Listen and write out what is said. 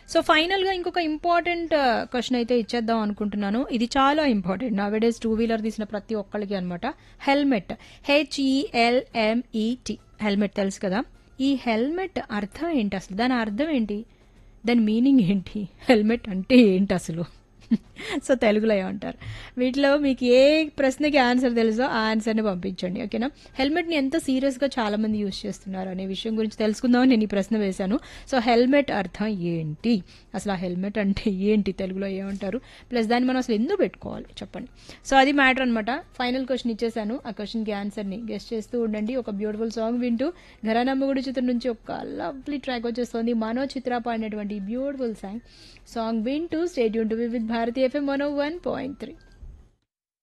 so ఫైనల్గా ఇంకొక important question అయితే ఇచ్చేద్దాం అనుకుంటున్నాను ఇది చాలా ఇంపార్టెంట్ నావేడేస్ టూ వీలర్ తీసిన ప్రతి ఒక్కళ్ళకి అనమాట హెల్మెట్ హెచ్ఈఎల్ఎంఈటి హెల్మెట్ తెలుసు కదా ఈ హెల్మెట్ అర్థం ఏంటి అసలు దాని అర్థం ఏంటి దాని మీనింగ్ ఏంటి హెల్మెట్ అంటే ఏంటి అసలు సో తెలుగులో ఏమంటారు వీటిలో మీకు ఏ ప్రశ్నకి ఆన్సర్ తెలుసో ఆ ఆన్సర్ని పంపించండి ఓకేనా హెల్మెట్ని ఎంత సీరియస్గా చాలామంది యూజ్ చేస్తున్నారు అనే విషయం గురించి తెలుసుకుందామని నేను ఈ ప్రశ్న వేశాను సో హెల్మెట్ అర్థం ఏంటి అసలు ఆ హెల్మెట్ అంటే ఏంటి తెలుగులో ఏమంటారు ప్లస్ దాన్ని మనం అసలు ఎందుకు పెట్టుకోవాలి చెప్పండి సో అది మ్యాటర్ అనమాట ఫైనల్ క్వశ్చన్ ఇచ్చేసాను ఆ క్వశ్చన్కి ఆన్సర్ని గెస్ట్ చేస్తూ ఉండండి ఒక బ్యూటిఫుల్ సాంగ్ వింటూ ఘరానమ్మగుడి చిత్రం నుంచి ఒక లవ్లీ ట్రాక్ వచ్చేస్తుంది మనో చిత్ర పాడినటువంటి బ్యూటిఫుల్ సాంగ్ సాంగ్ వింటూ stay tuned to with Bharati FM one one point three